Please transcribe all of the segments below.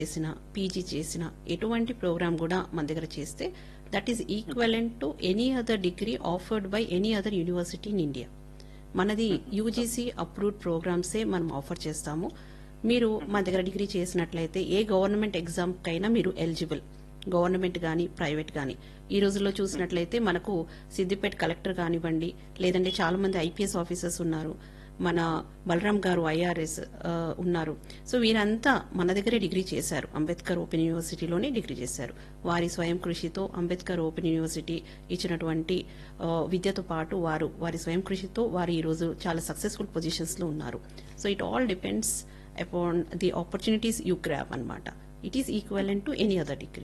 చేసిన పీజీ చేసిన ఎటువంటి ప్రోగ్రామ్ కూడా మన దగ్గర చేస్తే that is equivalent to any other degree offered by any other university in India మనది యూజీసీ అప్రూవ్డ్ ప్రోగ్రామ్సే మనం ఆఫర్ చేస్తాము మీరు మన దగ్గర డిగ్రీ చేసినట్లయితే ఏ గవర్నమెంట్ ఎగ్జామ్కైనా మీరు ఎలిజిబుల్ గవర్నమెంట్ కానీ ప్రైవేట్ కానీ ఈ రోజుల్లో చూసినట్లయితే మనకు సిద్దిపేట కలెక్టర్ కానివ్వండి లేదంటే చాలా మంది ఐపీఎస్ ఆఫీసర్స్ ఉన్నారు మన బలరాం గారు ఐఆర్ఎస్ ఉన్నారు సో వీరంతా మన దగ్గరే డిగ్రీ చేశారు అంబేద్కర్ ఓపెన్ యూనివర్సిటీలోనే డిగ్రీ చేశారు వారి స్వయం కృషితో అంబేద్కర్ ఓపెన్ యూనివర్సిటీ ఇచ్చినటువంటి ఆ, విద్యతో పాటు వారు వారి స్వయం కృషితో వారు ఈ రోజు చాలా సక్సెస్ఫుల్ పొజిషన్స్ లో ఉన్నారు so it all depends upon the opportunities you grab అన్నమాట it is equivalent to any other degree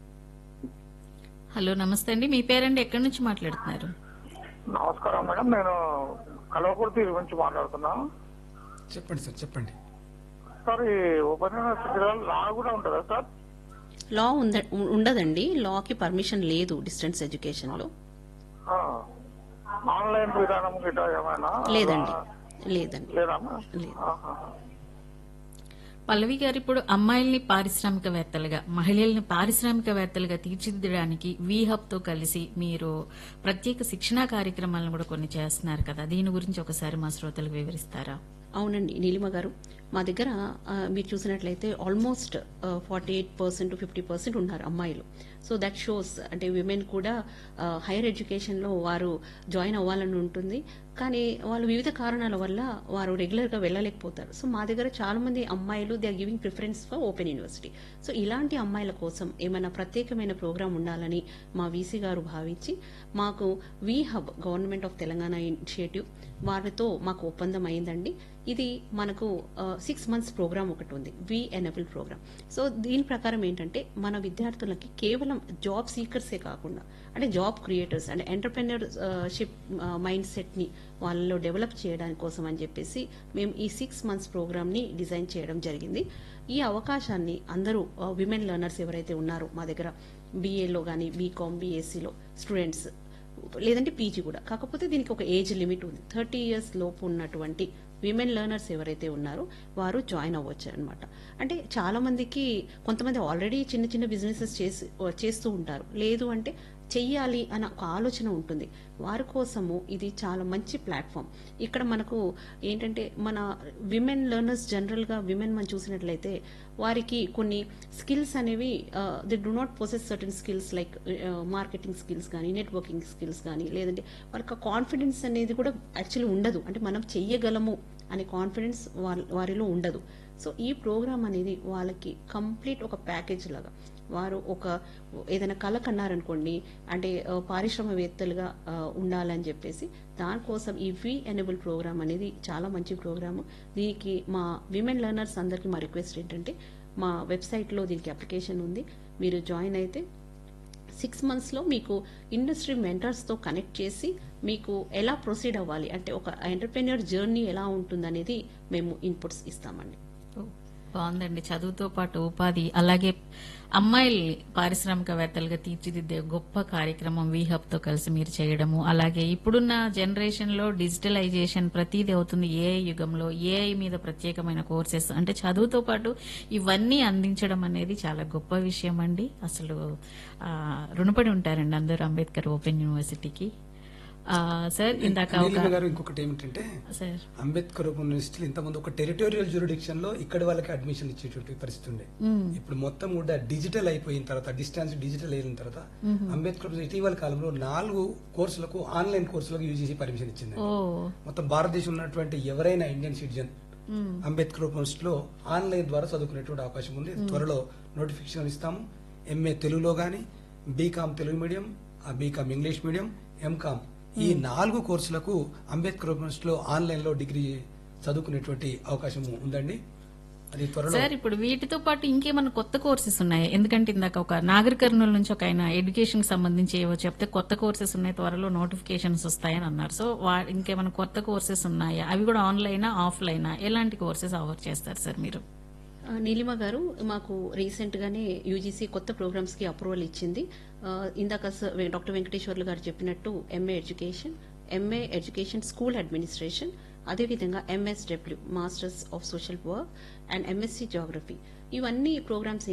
hello నమస్తే అండి మీ పేరండి ఎక్కడి నుంచి మాట్లాడుతున్నారు నమస్కారం మేడం నేను కలవకుర్తి గురించి మాట్లాడుతున్నా చెప్పండి సార్ చెప్పండి సార్ ఈ ఓపెన్ యూనివర్సిటీలో లా కూడా ఉంటుందా సార్ లా ఉంద ఉండదండి లాకి పర్మిషన్ లేదు డిస్టెన్స్ ఎడ్యుకేషన్ లో ఆ. ఆన్లైన్ విధానం గిట్ట ఏమైనా లేదండి లేదండి లేదా లేదు. పల్లవి గారు ఇప్పుడు అమ్మాయిల్ని పారిశ్రామికవేత్తలుగా మహిళల్ని పారిశ్రామికవేత్తలుగా తీర్చిదిద్దడానికి వీ హబ్ తో కలిసి మీరు ప్రత్యేక శిక్షణా కార్యక్రమాలను కూడా కొన్ని చేస్తున్నారు కదా దీని గురించి ఒకసారి మా శ్రోతలకు వివరిస్తారా అవునండి నీలిమ గారు మా దగ్గర ఆ, మీరు చూసినట్లయితే almost forty eight percent fifty percent ఉన్నారు అమ్మాయిలు సో దట్ షోస్ అంటే విమెన్ కూడా హైయర్ ఎడ్యుకేషన్లో వారు జాయిన్ అవ్వాలని ఉంటుంది కానీ వాళ్ళు వివిధ కారణాల వల్ల వారు రెగ్యులర్గా వెళ్ళలేకపోతారు సో మా దగ్గర చాలా మంది అమ్మాయిలు they are giving preference for open university so ఇలాంటి అమ్మాయిల కోసం ఏమైనా ప్రత్యేకమైన ప్రోగ్రాం ఉండాలని మా వీసీ గారు భావించి మాకు we hub government of Telangana initiative వారితో మాకు ఒప్పందం అయిందండి ఇది మనకు సిక్స్ మంత్స్ ప్రోగ్రామ్ ఒకటి ఉంది వి ఎనబుల్ ప్రోగ్రామ్ సో దీని ప్రకారం ఏంటంటే మన విద్యార్థులకి కేవలం జాబ్ సీకర్సే కాకుండా అంటే జాబ్ క్రియేటర్స్ అంటే ఎంటర్ప్రెన్యూర్ షిప్ మైండ్ సెట్ ని వాళ్ళలో డెవలప్ చేయడానికి కోసం అని చెప్పేసి మేము ఈ సిక్స్ మంత్స్ ప్రోగ్రామ్ ని డిజైన్ చేయడం జరిగింది ఈ అవకాశాన్ని అందరూ విమెన్ లెర్నర్స్ ఎవరైతే ఉన్నారో మా దగ్గర బీఏలో కానీ బీకామ్ బీఎస్సీలో స్టూడెంట్స్ లేదంటే పీజీ కూడా కాకపోతే దీనికి ఒక ఏజ్ లిమిట్ ఉంది థర్టీ ఇయర్స్ లోపు ఉన్నటువంటి విమెన్ లెర్నర్స్ ఎవరైతే ఉన్నారో వారు జాయిన్ అవ్వచ్చు అనమాట అంటే చాలా మందికి కొంతమంది ఆల్రెడీ చిన్న చిన్న బిజినెసెస్ చేసి చేస్తూ ఉంటారు లేదు అంటే చెయ్యాలి అన్న ఒక ఆలోచన ఉంటుంది వారి కోసము ఇది చాలా మంచి ప్లాట్ఫామ్ ఇక్కడ మనకు ఏంటంటే మన విమెన్ లెర్నర్స్ జనరల్ గా విమెన్ మనం చూసినట్లయితే వారికి కొన్ని స్కిల్స్ అనేవి they do not possess certain skills like marketing skills కానీ నెట్వర్కింగ్ స్కిల్స్ కానీ లేదంటే వాళ్ళకి కాన్ఫిడెన్స్ అనేది కూడా యాక్చువల్లీ ఉండదు అంటే మనం చెయ్యగలము అనే కాన్ఫిడెన్స్ వారిలో ఉండదు సో ఈ ప్రోగ్రామ్ అనేది వాళ్ళకి కంప్లీట్ ఒక ప్యాకేజ్ లాగా వారు ఒక ఏదైనా కళ కన్నారనుకోండి అంటే ఆ, పారిశ్రామికవేత్తలుగా ఆ, ఉండాలని చెప్పేసి దానికోసం ఈ వి ఎనేబుల్ ప్రోగ్రామ్ అనేది చాలా మంచి ప్రోగ్రామ్ దీనికి మా విమెన్ లెర్నర్స్ అందరికీ మా రిక్వెస్ట్ ఏంటంటే మా వెబ్సైట్లో దీనికి అప్లికేషన్ ఉంది మీరు జాయిన్ అయితే సిక్స్ మంత్స్లో మీకు ఇండస్ట్రీ మెంటర్స్తో కనెక్ట్ చేసి మీకు ఎలా ప్రొసీడ్ అవ్వాలి అంటే ఒక ఎంటర్ప్రెన్యూర్ జర్నీ ఎలా ఉంటుందనేది మేము ఇన్పుట్స్ ఇస్తామండి ఓ, బాగుందండి చదువుతో పాటు ఉపాధి అలాగే అమ్మాయిల్ని పారిశ్రామికవేత్తలుగా తీర్చిదిద్దే గొప్ప కార్యక్రమం వీ హబ్ తో కలిసి మీరు చేయడము అలాగే ఇప్పుడున్న జనరేషన్ లో డిజిటలైజేషన్ ప్రతిదీ అవుతుంది ఏఐ యుగంలో ఏఐ మీద ప్రత్యేకమైన కోర్సెస్ అంటే చదువుతో పాటు ఇవన్నీ అందించడం అనేది చాలా గొప్ప విషయం అండి అసలు ఆ, రుణపడి ఉంటారండి అందరూ అంబేద్కర్ ఓపెన్ యూనివర్సిటీకి ఆ, సార్ ఇందాక నీలిమ ఒక గారు ఇంకొకటి ఏమిటంటే సార్ అంబేద్కర్ యూనివర్సిటీలో ఇంతకుముందు ఒక టెరిటోరియల్ జ్యూరిడిక్షన్ లో ఇక్కడ వాళ్ళకి అడ్మిషన్ ఇచ్చేటువంటి పరిస్థితి ఉండే ఇప్పుడు మొత్తం కూడా డిజిటల్ అయిపోయిన తర్వాత డిస్టెన్స్ డిజిటల్ అయిన తర్వాత అంబేద్కర్ ఇటీవల కాలంలో నాలుగు కోర్సులకు ఆన్లైన్ కోర్సులకు యూజీసీ పర్మిషన్ ఇచ్చింది ఓ మొత్తం భారతదేశం ఉన్నటువంటి ఎవరైనా ఇండియన్ సిటిజన్ అంబేద్కర్ యూనివర్సిటీలో ఆన్లైన్ ద్వారా చదువుకునేటువంటి అవకాశం ఉంది త్వరలో నోటిఫికేషన్ ఇస్తాము ఎంఏ తెలుగులో గాని బీకామ్ తెలుగు మీడియం ఆ బీకామ్ ఇంగ్లీష్ మీడియం ఎంకామ్ ఈ నాలుగు కోర్సులకు అంబేద్కర్ యూనివర్సిటీలో ఆన్లైన్ లో డిగ్రీ చదువుకునేటువంటి అవకాశం ఉందండి అది త్వరలో సార్ ఇప్పుడు వీటితో పాటు ఇంకేమైనా కొత్త కోర్సెస్ ఉన్నాయి ఎందుకంటే ఇందాక ఒక నాగర్ కర్నూలు నుంచి ఒక ఆయన ఎడ్యుకేషన్ కి సంబంధించి ఏవో చెప్తే కొత్త కోర్సెస్ ఉన్నాయి త్వరలో నోటిఫికేషన్స్ వస్తాయని అన్నారు సో వా- ఇంకేమైనా కొత్త కోర్సెస్ ఉన్నాయా అవి కూడా ఆన్లైనా ఆఫ్లైనా ఎలాంటి కోర్సెస్ ఆఫర్ చేస్తారు సార్ మీరు ఆ, నీలిమ గారు మాకు రీసెంట్ గానే యూజీసీ కొత్త ప్రోగ్రామ్స్ కి అప్రూవల్ ఇచ్చింది ఆ, ఇందాక స- డాక్టర్ వెంకటేశ్వర్లు గారు చెప్పినట్టు MA education MA education school administration అదేవిధంగా MSW masters of social work and MSc geography ఇవన్నీ ప్రోగ్రామ్స్